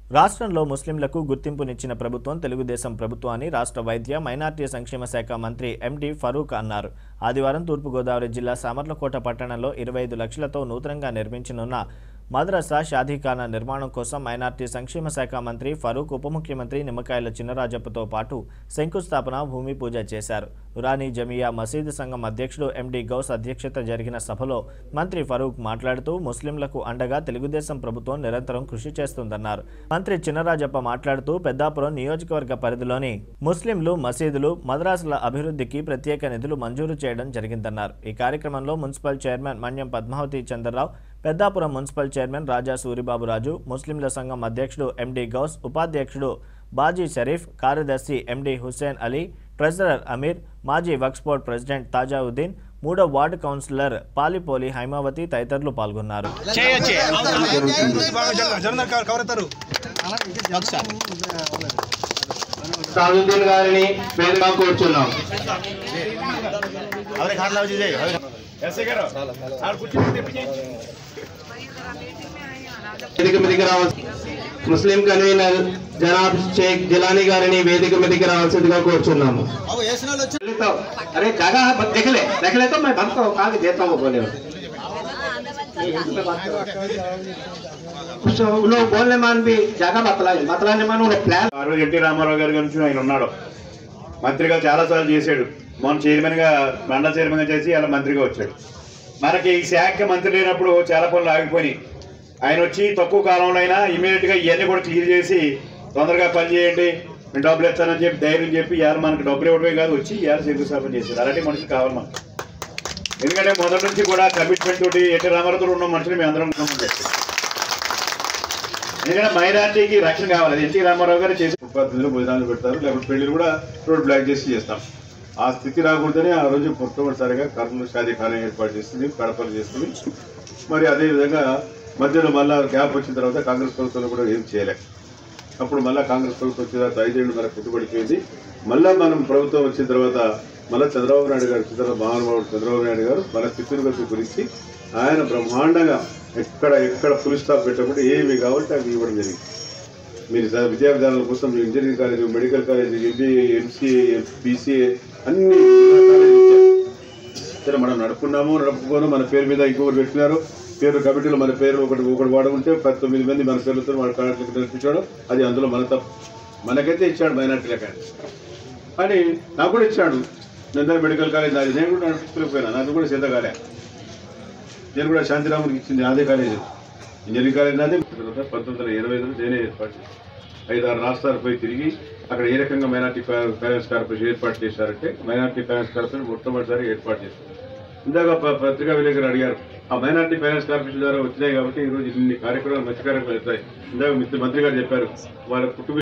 రాష్ట్రంలో ముస్లింలకు గుర్తింపునిచ్చిన ప్రభుత్వం తెలుగుదేశం ప్రభుత్వం అని రాష్ట్ర వైద్య మైనార్టీ సంక్షేమ శాఖ మంత్రి ఎండి ఫరూక్ అన్నారు ఆదివారం తూర్పుగోదావరి జిల్లా సామర్లకోట పట్టణంలో ఇరవై ఐదు లక్షలతో నూతనంగా నిర్మించనున్న మద్రసా షాదీఖానా నిర్మాణం కోసం మైనార్టీ సంక్షేమ శాఖ మంత్రి ఫరూక్ ఉప ముఖ్యమంత్రి నిమ్మకాయల చిన్నరాజప్పతో పాటు శంకుస్థాపన భూమి పూజ చేశారు ఉరానీ జమియా మసీదు సంఘం అధ్యక్షుడు ఎండి గౌస్ అధ్యక్షత జరిగిన సభలో మంత్రి ఫరూక్ మాట్లాడుతూ ముస్లింలకు అండగా తెలుగుదేశం ప్రభుత్వం నిరంతరం కృషి చేస్తుందన్నారు మంత్రి చిన్నరాజప్ప మాట్లాడుతూ పెద్దాపురం నియోజకవర్గ పరిధిలోని ముస్లింలు మసీదులు మద్రాసుల అభివృద్ధికి ప్రత్యేక నిధులు మంజూరు చేయడం జరిగిందన్నారు ఈ కార్యక్రమంలో municipal chairman Manyam Padmavathi Chandrarao Peddapuram municipal chairman Raja Suribaburaju ముస్లింల సంఘం అధ్యక్షుడు ఎండి గౌస్ ఉపాధ్యక్షుడు బాజీ షరీఫ్ కార్యదర్శి ఎండి హుస్సేన్ అలీ ట్రెజరర్ అమీర్ మాజీ వక్స్ బోర్డ్ ప్రెసిడెంట్ తాజావుద్దీన్ మూడో వార్డు కౌన్సిలర్ పాలిపోలి హైమావతి తదితరులు పాల్గొన్నారు సాదుద్దీన్ గారిని వేదిక కూర్చున్నాం వేదిక మీదకి రావాల్సి ముస్లిం కన్వీనర్ జనాబ్ షేక్ జిలానీ గారిని వేదిక మీదకి రావాల్సిందిగా కోరుచున్నాము तो अरे जगह मत देख ले देख ले तो मैं हमको कहा कि देता हूँ बोले कुछ उन लोग बोलने मान भी जगह बतलाए बतलाने मान उन्हें प्लान ఆ రోజు ఎన్టీ రామారావు గారి గురించి ఆయన ఉన్నాడు మంత్రిగా చాలాసార్లు చేశాడు మొన్న చైర్మన్ గా మండల చైర్మన్ గా చేసి అలా మంత్రిగా వచ్చాడు మనకి ఈ శాఖ మంత్రి లేనప్పుడు చాలా పనులు ఆగిపోయినాయి ఆయన వచ్చి తక్కువ కాలంలో అయినా ఇమీడియట్ గా ఇవన్నీ కూడా క్లియర్ చేసి తొందరగా పని చేయండి నేను డబ్బులు ఇస్తానని చెప్పి ధైర్యం చెప్పి ఇవాళ మనకి డబ్బులు ఇవ్వడమే కాదు వచ్చి ఇవాళ శంకుస్థాపన చేశారు అలాంటి మనిషి కావాలి మనకు ఎందుకంటే మొదటి నుంచి కూడా కమిట్మెంట్ తోటి ఎన్టీ రామారావుతో ఉన్న మనుషులు మేము అందరం ఉన్నామని చెప్పి ఎందుకంటే మైనార్టీకి రక్షణ కావాలి అది ఎన్టీ రామారావు గారు చేసి పద్ధతిలో భోజనాలు పెడతారు లేకపోతే పెళ్లిలు కూడా రోడ్ బ్లాక్ చేసి చేస్తాం ఆ స్థితి రాకూడదని ఆ రోజు మొట్టమొదటిసారిగా కర్నూలు షాదీ ఖానా ఏర్పాటు చేస్తుంది కడపలు చేస్తుంది మరి అదే విధంగా మధ్యలో మళ్ళా గ్యాప్ వచ్చిన తర్వాత కాంగ్రెస్ ప్రభుత్వంలో కూడా ఏం చేయలేక అప్పుడు మళ్ళా కాంగ్రెస్ ప్రభుత్వం వచ్చిన తర్వాత ఐదేళ్ళు మనకు పెట్టుబడిపోయింది మళ్ళా మనం ప్రభుత్వం వచ్చిన తర్వాత మళ్ళా చంద్రబాబు నాయుడు గారు చంద్ర మహానుభావుడు చంద్రబాబు నాయుడు గారు మన స్థితిగతి గురించి ఆయన బ్రహ్మాండంగా ఎక్కడ ఎక్కడ ఫుల్ స్టాప్ పెట్టకుండా ఏమి కావాలంటే అవి ఇవ్వడం జరిగింది మీరు చ- విద్యా విధానాల కోసం మీరు engineering college medical college MBA MCA BCA అన్ని కాలేజీలు ఇచ్చారు. సరే మనం నడుపుకున్నాము నడుపుకోను మన పేరు మీద ఇంకొకటి పెట్టినారు పేరు కమిటీలో మన పేరు ఒకటి ఒకటి వాడుకుంటే పంతొమ్మిది మంది మన పేర్లతో మన కార్డులకు నడిపించాడు అది అందులో మన తప్పు మనకైతే ఇచ్చాడు మైనార్టీలే కానీ అని నాకు కూడా ఇచ్చాడు నందన్ మెడికల్ కాలేజ్ నాది నేను కూడా నడిపించలేకపోయినా నాకు కూడా సిద్ధ కాలే నేను కూడా శాంతిరాముడికి ఇచ్చింది అదే కాలేజ్ ఇంజనీరింగ్ కాలేజ్ నాది పంతొమ్మిది వందల ఇరవై ఐదులో నేనే ఏర్పాటు చేశాను ఐదు ఆరు రాష్ట్రాలు పోయి తిరిగి అక్కడ ఏ రకంగా మైనార్టీ ఫైనాన్స్ కార్పొరేషన్ ఏర్పాటు చేశారంటే మైనార్టీ ఫైనాన్స్ కార్పొరేషన్ మొట్టమొదటిసారి ఏర్పాటు చేశారు ఇందాక ప- పత్రికా విలేకరు అడిగారు ఆ మైనార్టీ ఫైనాన్స్ కార్పొరేషన్ ద్వారా వచ్చినాయి కాబట్టి ఈ రోజు ఇన్ని కార్యక్రమాలు మంచి కార్యక్రమాలు అవుతాయి ఇందాక మిత్ర మంత్రి గారు చెప్పారు వాళ్ళ కుటుంబ